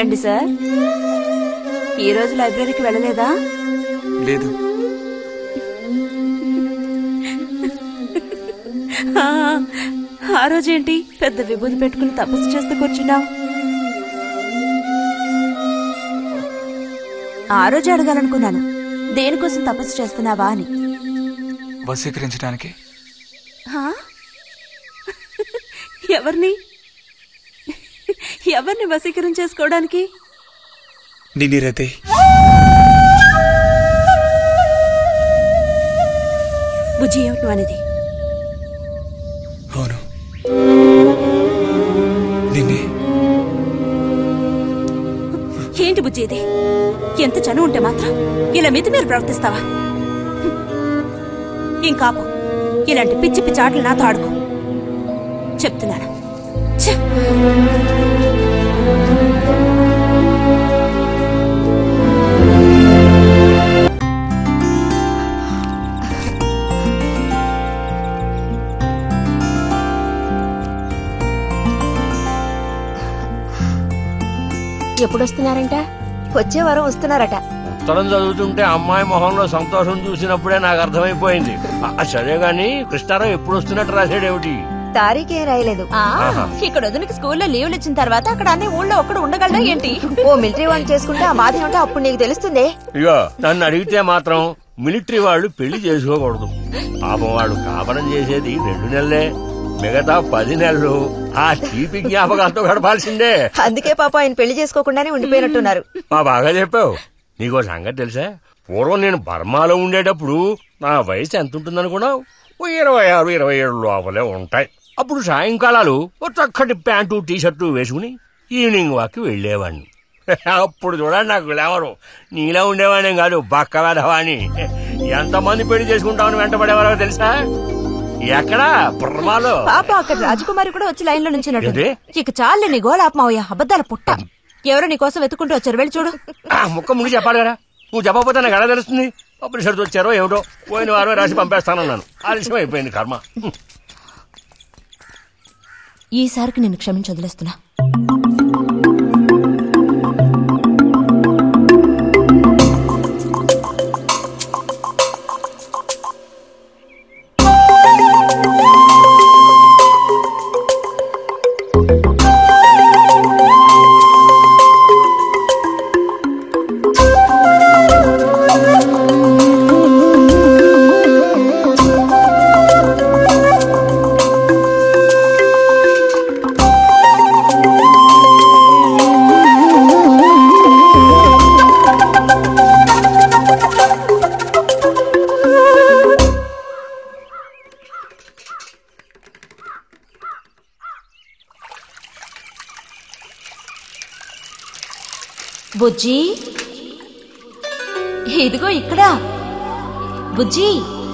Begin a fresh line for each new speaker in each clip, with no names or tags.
ఏంటి సార్ ఈ రోజు లైబ్రరీకి వెళ్ళలేదా
లేదు
ఆ, ఆ రోజేంటి పెద్ద విభూతి పెట్టుకుని తపస్సు చేస్తూ కూర్చున్నావు ఆ రోజు అడగాలనుకున్నాను దేనికోసం తపస్సు చేస్తున్నావా అని
వశీకరించడానికి
హా? ఎవరిని ఎవరిని వశీకరం చేసుకోవడానికి
నిన్ని రతే
బుజ్జి ఏమిటి నువ్వు అనేది
అవును నిన్నే
ఏంటి బుజ్జి ఇది ఎంత చనువు ఉంటే మాత్రం ఇలా మితి మీరు ప్రవర్తిస్తావా ఇంకాపు ఇలాంటి పిచ్చి పిచ్చి ఆటలు నాతో ఆడుకో చెప్తున్నాను ఛే!
ఎప్పుడొస్తున్నారంట వచ్చే వారం వస్తున్నారట
ఉత్తరం చదువుతుంటే అమ్మాయి మొహంలో సంతోషం చూసినప్పుడే నాకు అర్థమైపోయింది ఆ, సరే గాని కృష్ణారావు ఎప్పుడు వస్తున్నట్టు రాశాడేమిటి
తారీఖే రాయలేదు
ఆ, ఇక్కడ వదినకి స్కూల్లో లీవ్లు ఇచ్చిన తర్వాత అక్కడ అన్ని ఊళ్ళో ఒక్కడు ఉండగలడా ఏంటి
ఓ మిలిటరీ వాడిని చేసుకుంటే ఆ బాధ ఏమిటో అప్పుడు నీకు తెలుస్తుంది
ఇగో నన్ను అడిగితే మాత్రం మిలిటరీ వాళ్ళు పెళ్లి చేసుకోకూడదు పాపం వాళ్ళు కాపరం చేసేది రెండు నెలలే మిగతా పది నెలలు ఆ తీపి జ్ఞాపకాలతో గడపాల్సిందే
అందుకే పాప ఆయన పెళ్లి చేసుకోకుండానే ఉండిపోయినట్టున్నారు
మా బాగా చెప్పావు నీకో సంగతి తెలుసా పూర్వం నేను బర్మాలో ఉండేటప్పుడు నా వయసు ఎంత ఉంటుందనుకున్నావు ఓ ఇరవై ఆరు ఇరవై ఏడు లోపలే ఉంటాయి అప్పుడు సాయంకాలాలు ఓ చక్కటి ప్యాంటు టీ షర్టు వేసుకుని ఈవినింగ్ వాక్కి వెళ్ళేవాడిని అప్పుడు చూడండి నాకు గ్లామరు నీలా ఉండేవాడిని కాదు బక్క వెధవాని ఎంతమంది పెళ్లి చేసుకుంటామని వెంటబడేవారో తెలుసా ఎక్కడా బర్మాలో
పాప అక్కడ రాజకుమారి కూడా వచ్చి లైన్ లో నుంచి
ఏంటి?
ఇక చాలు నీ గోళాపమావయ్య అబద్ధాల పుట్ట ఎవరో నీ కోసం వెతుకుంటూ వచ్చారు వెళ్ళి చూడు
ఆ, ముక్క ముందు చెప్పాలి కదా నువ్వు చెప్పకపోతే నాకు ఎలా తెలుస్తుంది అప్పుడు సరితో వచ్చారో ఏమిటో పోయిన వారమే రాసి పంపేస్తానన్నాను ఆలస్యం అయిపోయింది కర్మ
ఈసారికి నిన్ను క్షమించి వదిలేస్తున్నా బుజ్జి ఇదిగో ఇక్కడ బుజ్జి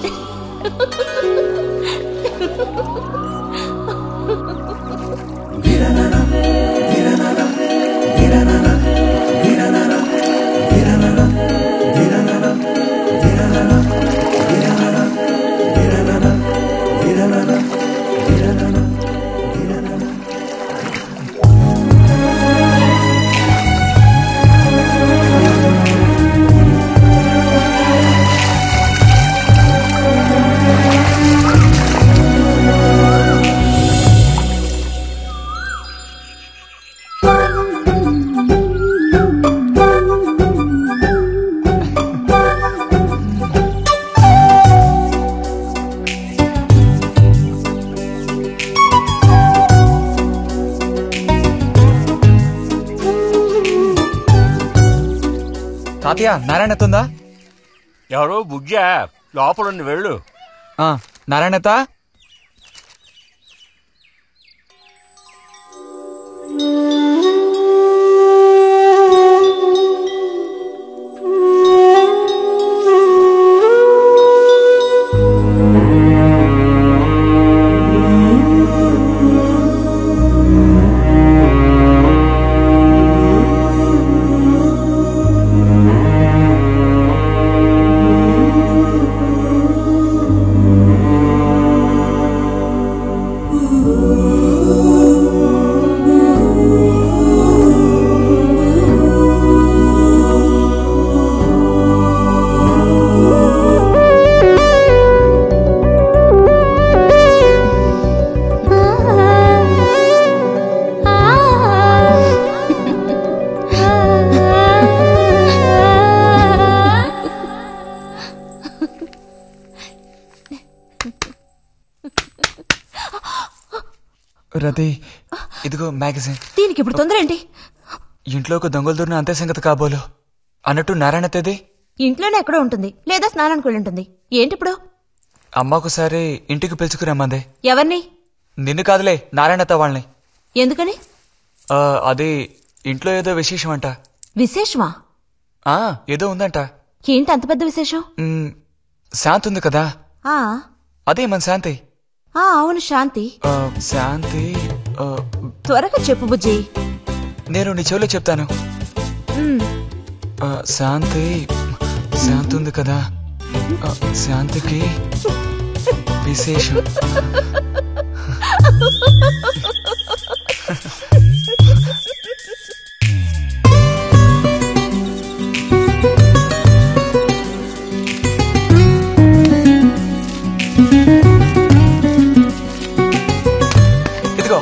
తాతయ్య నారాయణతుందా
ఎవరు బుజ్జా లోపలుండి వెళ్ళు
నారాయణత
Ooh.
రతి ఇదిగో మ్యాగజైన్
దీనికి ఇప్పుడు తొందర ఏంటి
ఇంట్లో ఒక దొంగలు దూరిన అంతే సంగతి కాబోలు అన్నట్టు నారాయణ తేది
ఇంట్లోనే ఎక్కడో ఉంటుంది లేదా స్నానానికి వెళ్ళి ఉంటుంది ఏంటి ఇప్పుడు
అమ్మ ఒకసారి ఇంటికి పిలుచుకురమ్మంది
ఎవరిని
నిన్ను కాదులే నారాయణత వాళ్ళని
ఎందుకని
ఆ, అది ఇంట్లో ఏదో విశేషం అంట
విశేషమా
ఆ ఏదో ఉందంట
ఏంటి అంత పెద్ద విశేషం
మ్, శాంతి ఉంది కదా
ఆ
అదే మన శాంతి
ఆ అవును శాంతి
ఆ, శాంతి ఆ,
త్వరగా చెప్పు బుజ్జి
నేను నీ చెవిలో చెప్తాను
ఉమ్,
ఆ, శాంతి శాంతి ఉంది కదా ఆ, శాంతికి విశేషం ఇదిగో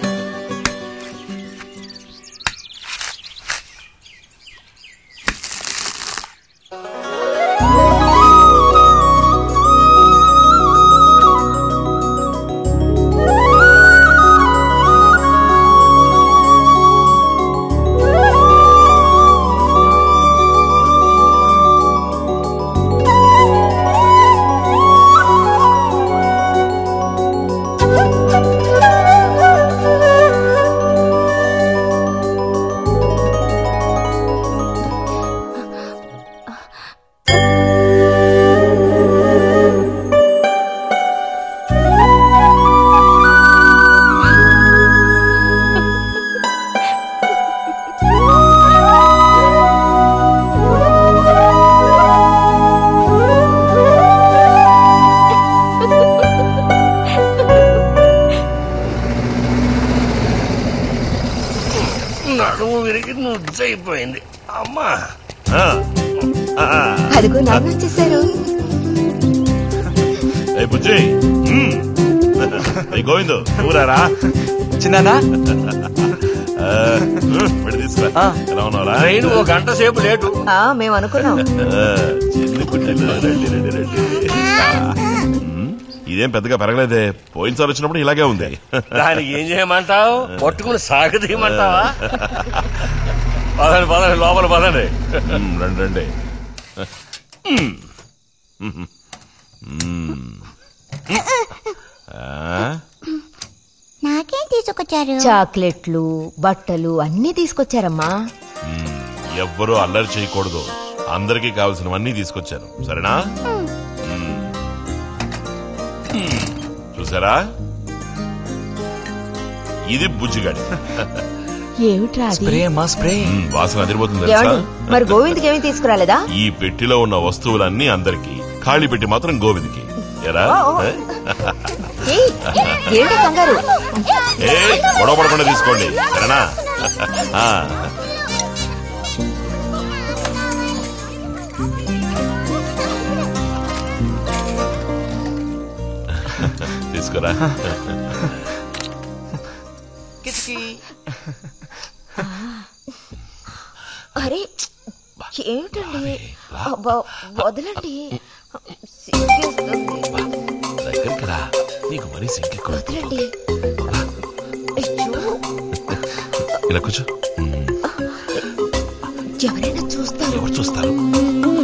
నడుము విరిగి నుజ్జైపోయింది అమ్మా
ఆ, ఆ, ఆ.
అదిగో నాన్న వచ్చేసారు
ఏ బుజ్జి మ్మ్. ఏ గోవిందు ఊరారా
చిన్నానా
పెడి తీసుకురా
ఆ.
ఎలా ఉన్నారా
ట్రైన్ ఓ గంట సేపు లేటు
ఆ మేము అనుకున్నాం
చిన్ని పుట్టిల్లు రండి రండి రండి మ్మ్. ఇదేం పెద్దగా పెరగలేదే పోయినసారి వచ్చినప్పుడు ఇలాగే ఉంది
దానికి ఏం చేయమంటావు పట్టుకుని సాగదీయమంటావా పదండి పదండి లోపల పదండి
మ్మ్, రండి రండి మ్మ్. మ్మ్. ఆ?
నాకేం తీసుకొచ్చారు
చాక్లెట్లు బట్టలు అన్నీ తీసుకొచ్చారమ్మా
మ్మ్. ఎవ్వరూ అల్లరి చేయకూడదు అందరికీ కావలసినవన్నీ తీసుకొచ్చాను సరేనా మ్మ్. మ్మ్. చూసారా ఇది బుజ్జిగాడి
ఏమిట్రా అది
స్ప్రే అమ్మా స్ప్రే
మ్మ్, వాసన అదిరిపోతుంది తెలుసా
ఏమండి మరి గోవింద్కి ఏమీ తీసుకురాలేదా
ఈ పెట్టిలో ఉన్న వస్తువులన్నీ అందరికి ఖాళీ పెట్టి మాత్రం గోవింద్కి ఎరా ఏ?
ఏయ్, ఏంటి కంగారు
ఏ గొడవ పడకుండా తీసుకోండి సరేనా ఆ. తీసుకురా
అరే ఏమిటండి అబ్బా, వదలండి సిగ్గేస్తుంది.
దగ్గరికి రా నీకు మరీ సింకెక్కువ
వదలండి అయ్యో,
ఇలా కూర్చో మ్మ్.
ఎవరైనా చూస్తారు
ఎవరు చూస్తారు